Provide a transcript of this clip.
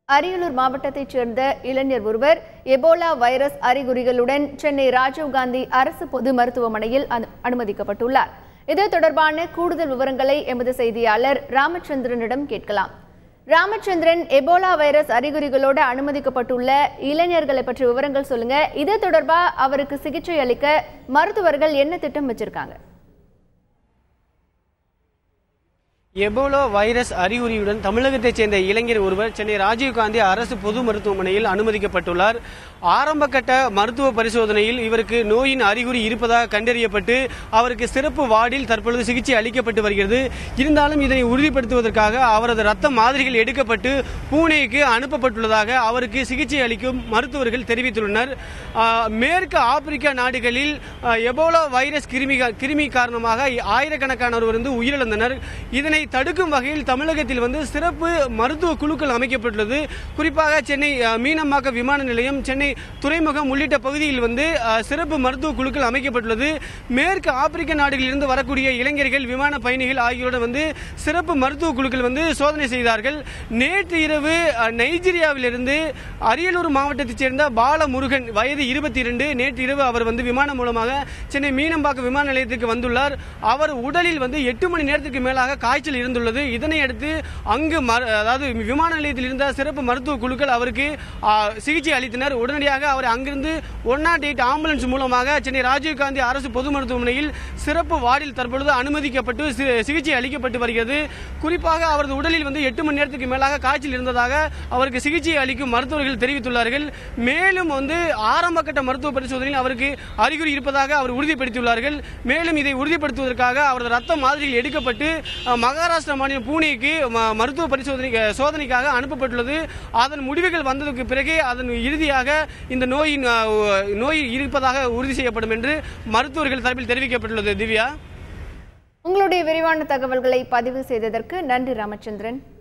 அரியலூர் மாவட்டத்தைச் சேர்ந்த இளைஞர் ஒருவர் எபோலா வைரஸ் அறிகுறிகளுடன் சென்னை ராஜீவ்காந்தி அரசு பொது மருத்துவமனையில் அனு- அனுமதிக்கப்பட்டுள்ளார் இது தொடர்பான கூடுதல் விவரங்களை எமது செய்தியாளர் ராமச்சந்திரனிடம் கேட்கலாம் ராமச்சந்திரன் எபோலா வைரஸ் அறிகுறிகளோடு அனுமதிக்கப்பட்டுள்ள இளைஞர்களை பற்றி விவரங்கள் சொல்லுங்க இது தொடர்பா அவருக்கு சிகிச்சை அளிக்க மருத்துவர்கள் என்ன திட்டம் வச்சிருக்காங்க எபோலா வைரஸ் அறிகுறியுடன் தமிழகத்தைச் சேர்ந்த இளைஞர் ஒருவர் சென்னை ராஜீவ்காந்தி அரசு பொது மருத்துவமனையில் அனுமதிக்கப்பட்டுள்ளார் ஆரம்பகட்ட மருத்துவ பரிசோதனையில் இவருக்கு நோயின் அறிகுறி இருப்பதாக கண்டறியப்பட்டு அவருக்கு சிறப்பு வார்டில் தற்பொழுது சிகிச்சை அளிக்கப்பட்டு வருகிறது இருந்தாலும் இதனை உறுதிப்படுத்துவதற்காக அவரது ரத்த மாதிரிகள் எடுக்கப்பட்டு பூனேக்கு அனுப்பப்பட்டுள்ளதாக அவருக்கு சிகிச்சை அளிக்கும் மருத்துவர்கள் தெரிவித்துள்ளனர் ஆஹ், மேற்கு ஆப்பிரிக்கா நாடுகளில் ஆஹ், எபோலா வைரஸ் கிருமி கிருமி காரணமாக ஆயிரக்கணக்கானோர் வந்து உயிரிழந்தனர் இதனை தடுக்கும் வகையில் தமிழகத்தில் வந்து சிறப்பு மருத்துவ குழுக்கள் அமைக்கப்பட்டுள்ளது குறிப்பாக சென்னை அஹ், மீனம்பாக்கம் விமான நிலையம் சென்னை துறைமுகம் உள்ளிட்ட பகுதியில் வந்து அஹ், சிறப்பு மருத்துவ குழுக்கள் அமைக்கப்பட்டுள்ளது மேற்கு ஆப்பிரிக்க நாடுகளில் இருந்து வரக்கூடிய இளைஞர்கள் விமான பயணிகள் ஆகியோருடன் வந்து சிறப்பு மருத்துவ குழுக்கள் வந்து சோதனை செய்தார்கள் நேற்று இரவு அஹ், நைஜீரியாவிலிருந்து அரியலூர் மாவட்டத்தைச் சேர்ந்த பாலமுருகன் வயது இருபத்தி இரண்டு நேற்று இரவு அவர் வந்து விமானம் மூலமாக சென்னை மீனம்பாக்கம் விமான நிலையத்திற்கு வந்துள்ளார் அவர் உடலில் வந்து எட்டு மணி நேரத்திற்கு மேலாக காய்ச்சல் இருந்துள்ளது இதனை அடுத்து அங்கு மரு- அதாவது விமான நிலையத்தில் இருந்த சிறப்பு மருத்துவ குழுக்கள் அவருக்கு ஆ, சிகிச்சை அளித்தனர் உடனடியாக அவர் அங்கிருந்து ஒன் நாட் எயிட் ஆம்புலன்ஸ் மூலமாக சென்னை ராஜீவ்காந்தி அரசு பொது மருத்துவமனையில் சிறப்பு வார்டில் தற்பொழுது அனுமதிக்கப்பட்டு சி- சிகிச்சை அளிக்கப்பட்டு வருகிறது குறிப்பாக அவரது உடலில் வந்து எட்டு மணி நேரத்துக்கு மேலாக காய்ச்சல் இருந்ததாக அவருக்கு சிகிச்சை அளிக்கும் மருத்துவர்கள் தெரிவித்துள்ளார்கள் மேலும் வந்து ஆரம்ப கட்ட மருத்துவ பரிசோதனையில் அவருக்கு அறிகுறி இருப்பதாக அவர் உறுதிப்படுத்தியுள்ளார்கள் மேலும் இதை உறுதிப்படுத்துவதற்காக அவரது ரத்த மாதிரிகள் எடுக்கப்பட்டு அஹ், மகாராஷ்டிரா மாநிலம் பூனேக்கு ம- மருத்துவ பரிசோதனை சோதனைக்காக அனுப்பப்பட்டுள்ளது அதன் முடிவுகள் வந்ததற்கு பிறகு அதன் இறுதியாக இந்த நோயின் அஹ், நோய் இருப்பதாக உறுதி செய்யப்படும் என்று மருத்துவர்கள் தரப்பில் தெரிவிக்கப்பட்டுள்ளது திவ்யா உங்களுடைய விரிவான தகவல்களை பதிவு செய்ததற்கு நன்றி ராமச்சந்திரன்